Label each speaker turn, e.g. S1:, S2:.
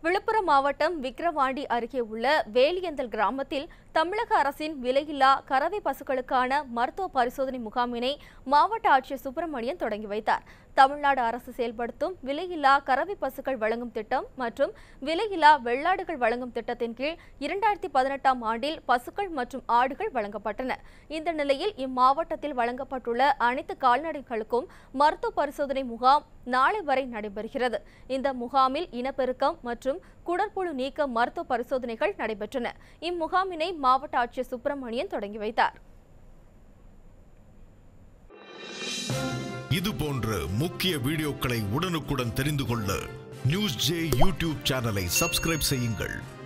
S1: விழுப்புரம் மாவட்டம் விக்கிரவாண்டி அருகே உள்ள வேலியந்தல் கிராமத்தில் தமிழக அரசின் விலையில்லா கறவை பசுக்களுக்கான மருத்துவ பரிசோதனை முகாமினை மாவட்ட ஆட்சியர் சுப்பிரமணியன் தொடங்கி வைத்தார் தமிழ்நாடு அரசு செயல்படுத்தும் விலையில்லா கறவை பசுக்கள் வழங்கும் திட்டம் மற்றும் விலையில்லா வெள்ளாடுகள் வழங்கும் திட்டத்தின் கீழ் இரண்டாயிரத்தி பதினெட்டாம் ஆண்டில் பசுக்கள் மற்றும் ஆடுகள் வழங்கப்பட்டன இந்த நிலையில் இம்மாவட்டத்தில் வழங்கப்பட்டுள்ள அனைத்து கால்நடைகளுக்கும் மருத்துவ பரிசோதனை முகாம் நாளை வரை நடைபெறுகிறது இந்த முகாமில் இனப்பெருக்கம் மற்றும் குடற்புழு நீக்க மருத்துவ பரிசோதனைகள் நடைபெற்றன இம்முகாமினை மாவட்ட ஆட்சியர் சுப்பிரமணியன் தொடங்கி வைத்தார்
S2: இது போன்ற முக்கிய வீடியோக்களை உடனுக்குடன் தெரிந்து கொள்ள நியூஸ் ஜே யூடியூப் சேனலை சப்ஸ்கிரைப் செய்யுங்கள்